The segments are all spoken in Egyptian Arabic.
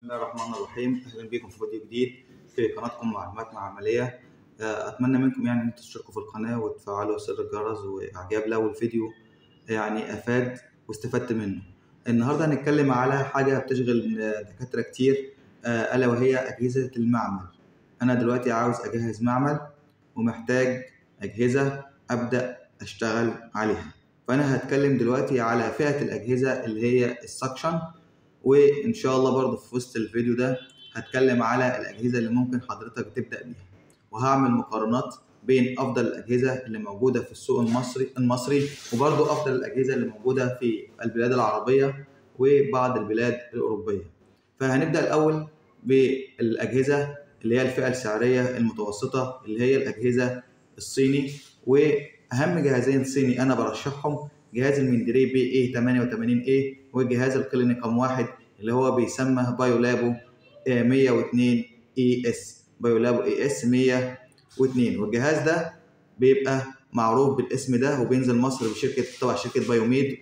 الله الرحمن الرحيم اهلا بكم في فيديو جديد في قناتكم معلومات معمليه آه، اتمنى منكم يعني ان انتوا تشتركوا في القناه وتفعلوا زر الجرس واعجاب لو الفيديو يعني افاد واستفدت منه النهارده هنتكلم على حاجه بتشغل دكاتره كتير آه، الا وهي اجهزه المعمل انا دلوقتي عاوز اجهز معمل ومحتاج اجهزه ابدا اشتغل عليها فانا هتكلم دلوقتي على فئه الاجهزه اللي هي السكشن وان شاء الله برضو في وسط الفيديو ده هتكلم على الاجهزه اللي ممكن حضرتك تبدا بيها وهعمل مقارنات بين افضل الاجهزه اللي موجوده في السوق المصري المصري وبرضو افضل الاجهزه اللي موجوده في البلاد العربيه وبعض البلاد الاوروبيه فهنبدا الاول بالاجهزه اللي هي الفئه السعريه المتوسطه اللي هي الاجهزه الصيني واهم جهازين صيني انا برشحهم جهاز المندري بي اي 88 اي وجهاز الكلينيكم واحد اللي هو بيسمى بايولابو 102 اي اس بايولابو اي اس 102 والجهاز ده بيبقى معروف بالاسم ده وبينزل مصر بشركه تبع شركه بايوميد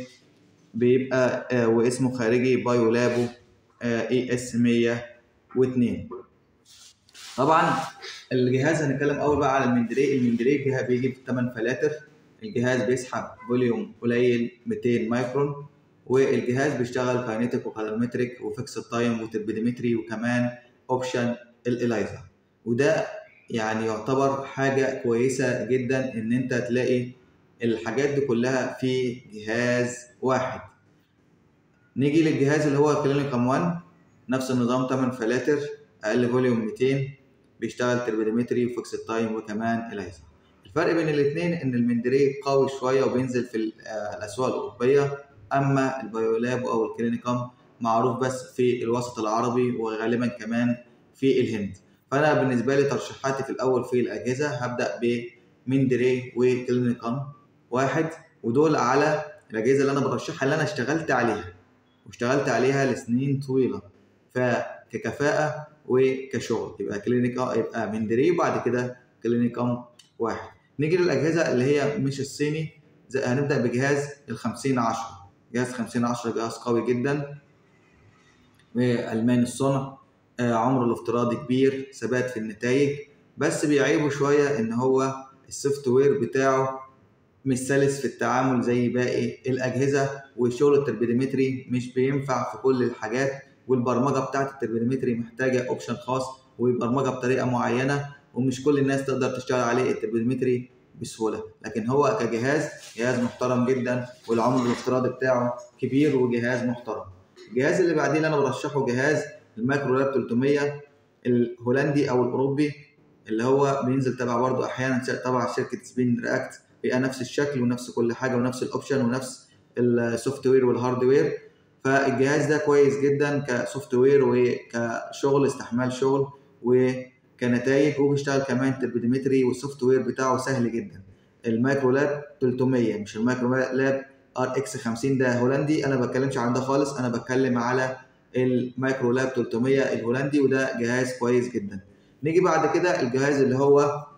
وبيبقى آه واسمه خارجي بايولابو اي اس 102 طبعا الجهاز هنتكلم اول بقى على المندري المندري جهاز بيجي ب 8 فلاتر الجهاز بيسحب فوليوم قليل 200 مايكرون والجهاز بيشتغل كاينيتيك وكالومتريك وفيكس تايم وتربيديمتري وكمان اوبشن الاليزا وده يعني يعتبر حاجه كويسه جدا ان انت تلاقي الحاجات دي كلها في جهاز واحد نيجي للجهاز اللي هو كلينيكم 1 نفس النظام 8 فلاتر اقل فوليوم 200 بيشتغل تربيديمتري وفيكس تايم وكمان اليزا الفرق بين الاثنين ان المندري قوي شويه وبينزل في الاسواق الاوروبيه اما البايولاب او الكلينيكم معروف بس في الوسط العربي وغالبا كمان في الهند فانا بالنسبه لي ترشيحاتي في الاول في الاجهزه هبدا بمندري وكلينيكم واحد ودول على الاجهزه اللي انا برشحها اللي انا اشتغلت عليها واشتغلت عليها لسنين طويله فككفاءه وكشغل يبقى كلينيكا يبقى مندري وبعد كده كلينيكم واحد نيجي للاجهزه اللي هي مش الصيني هنبدا بجهاز ال 50 10 جهاز 50 10 جهاز قوي جدا والماني الصنع عمره الافتراضي كبير ثبات في النتائج بس بيعيبه شويه ان هو السوفت وير بتاعه مش سلس في التعامل زي باقي الاجهزه وشغل التربيديمتري مش بينفع في كل الحاجات والبرمجه بتاعت التربيديمتري محتاجه اوبشن خاص وبرمجه بطريقه معينه ومش كل الناس تقدر تشتغل عليه التربيديمتري بسهوله لكن هو كجهاز جهاز محترم جدا والعمر الافتراضي بتاعه كبير وجهاز محترم الجهاز اللي بعدين اللي انا برشحه جهاز المايكرو لاب 300 الهولندي او الاوروبي اللي هو بينزل تبع برضه احيانا تبع شركه سبين رياكت بيبقى نفس الشكل ونفس كل حاجه ونفس الاوبشن ونفس السوفت وير والهاردوير فالجهاز ده كويس جدا كسوفت وير وكشغل استحمال شغل و كنتائج وبيشتغل كمان تربيديمتري والسوفت وير بتاعه سهل جدا المايكرو لاب 300 مش المايكرو لاب ار اكس 50 ده هولندي انا ما بتكلمش عن ده خالص انا بتكلم على المايكرو لاب 300 الهولندي وده جهاز كويس جدا نيجي بعد كده الجهاز اللي هو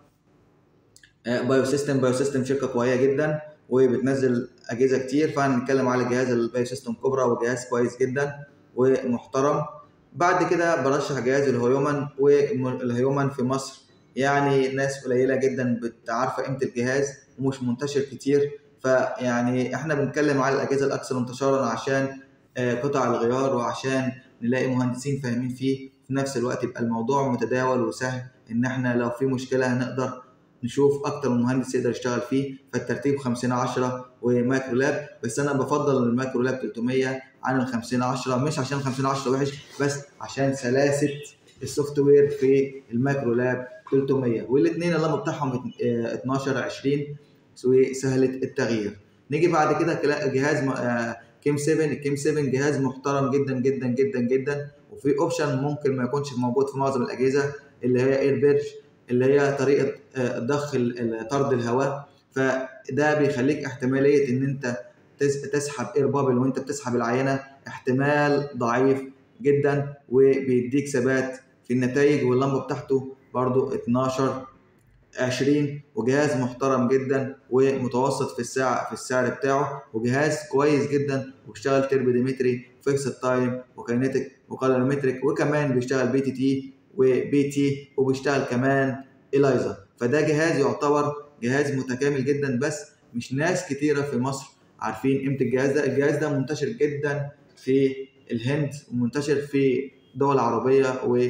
بايو سيستم بايو سيستم شركه قويه جدا وبتنزل اجهزه كتير فهنتكلم على جهاز البايو سيستم كوبرا وجهاز كويس جدا ومحترم بعد كده برشح جهاز الهيومن والهيومن في مصر يعني ناس قليله جدا بتعرف قيمه الجهاز ومش منتشر كتير فيعني احنا بنتكلم على الاجهزه الاكثر انتشارا عشان قطع الغيار وعشان نلاقي مهندسين فاهمين فيه في نفس الوقت يبقى الموضوع متداول وسهل ان احنا لو في مشكله هنقدر نشوف اكتر من مهندس يقدر يشتغل فيه فالترتيب 50 10 ومايكرو لاب بس انا بفضل المايكرو لاب 300 عن ال 50 10 مش عشان 50 10 وحش بس عشان سلاسه السوفت وير في المايكرو لاب 300 والاثنين اللمبه بتاعهم 12 20 وسهله التغيير نيجي بعد كده جهاز كيم 7 الكيم 7 جهاز محترم جدا جدا جدا جدا وفي اوبشن ممكن ما يكونش موجود في معظم الاجهزه اللي هي اير بيرج اللي هي طريقه ضخ طرد الهواء فده بيخليك احتماليه ان انت تسحب اير بابل وانت بتسحب العينه احتمال ضعيف جدا وبيديك ثبات في النتائج واللمبه بتاعته برضو 12 20 وجهاز محترم جدا ومتوسط في السعر في السعر بتاعه وجهاز كويس جدا وبيشتغل تربو ديمتري فيكس تايم وكاينتيك وكالوريمتريك وكمان بيشتغل بي تي تي وبي تي وبيشتغل كمان الايزا فده جهاز يعتبر جهاز متكامل جدا بس مش ناس كتيره في مصر عارفين قيمه الجهاز ده الجهاز ده منتشر جدا في الهند ومنتشر في دول عربيه و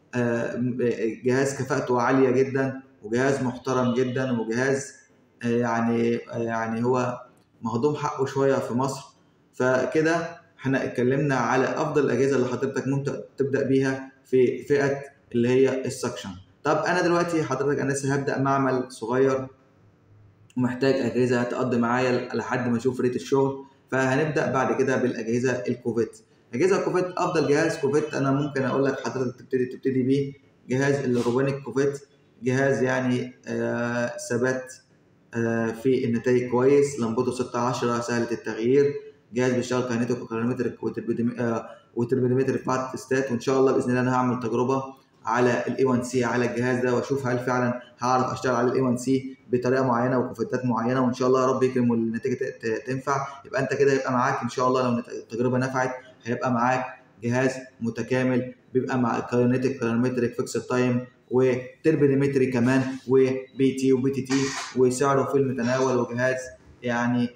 جهاز كفاءته عاليه جدا وجهاز محترم جدا وجهاز يعني يعني هو مهضوم حقه شويه في مصر فكده احنا اتكلمنا على افضل الاجهزه اللي حضرتك ممكن تبدا بيها في فئه اللي هي السكشن طب انا دلوقتي حضرتك انا لسه هبدا معمل صغير ومحتاج اجهزه تقضي معايا لحد ما اشوف ريت الشغل فهنبدا بعد كده بالاجهزه الكوفيت اجهزه الكوفيت افضل جهاز كوفيت انا ممكن اقول لك حضرتك تبتدي تبتدي بيه جهاز الروبانيك كوفيت جهاز يعني آه ثبات آه في النتائج كويس لمبته 16 سهله التغيير جهاز بيشتغل كاينتيك وكالوريمتريك وتربيديمتريك بعد تستات وان شاء الله باذن الله انا هعمل تجربه على الاي 1 سي على الجهاز ده واشوف هل فعلا هعرف اشتغل على الاي 1 سي بطريقه معينه وكفتات معينه وان شاء الله يا رب يكرم والنتيجه تنفع يبقى انت كده يبقى معاك ان شاء الله لو التجربه نفعت هيبقى معاك جهاز متكامل بيبقى مع كاينتيك كالوريمتريك فيكس تايم وتربيديمتري كمان وبي تي وبي تي تي وسعره في المتناول وجهاز يعني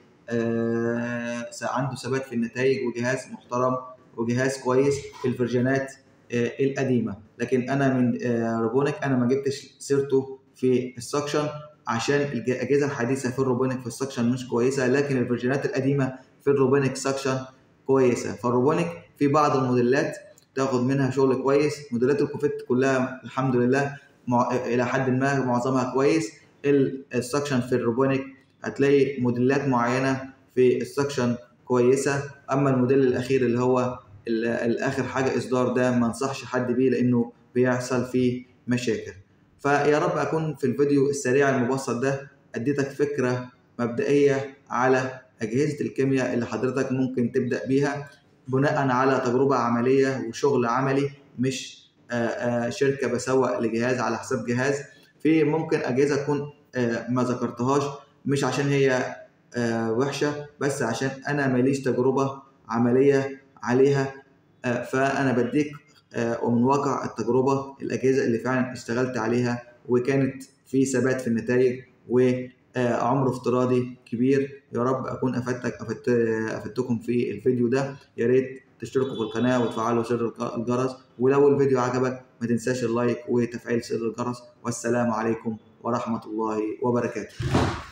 آه عنده ثبات في النتائج وجهاز محترم وجهاز كويس في الفيرجنات آه القديمه لكن انا من آه روبونيك انا ما جبتش سيرته في السكشن عشان الاجهزه الحديثه في الروبونيك في السكشن مش كويسه لكن الفيرجنات القديمه في الروبونيك سكشن كويسه فالروبونيك في بعض الموديلات تاخد منها شغل كويس موديلات الكوفيت كلها الحمد لله مع... الى حد ما معظمها كويس السكشن في الروبونيك هتلاقي موديلات معينه في السكشن كويسه اما الموديل الاخير اللي هو الاخر حاجه اصدار ده ما انصحش حد بيه لانه بيحصل فيه مشاكل فيا رب اكون في الفيديو السريع المبسط ده اديتك فكره مبدئيه على اجهزه الكيمياء اللي حضرتك ممكن تبدا بيها بناء على تجربه عمليه وشغل عملي مش آآ آآ شركه بسوق لجهاز على حساب جهاز في ممكن اجهزه تكون ما ذكرتهاش مش عشان هي وحشه بس عشان انا ماليش تجربه عمليه عليها فانا بديك ومن واقع التجربه الاجهزه اللي فعلا اشتغلت عليها وكانت في ثبات في النتائج وعمر افتراضي كبير يا رب اكون افدتك أفدت افدتكم في الفيديو ده يا ريت تشتركوا في القناه وتفعلوا زر الجرس ولو الفيديو عجبك ما تنساش اللايك وتفعيل زر الجرس والسلام عليكم ورحمه الله وبركاته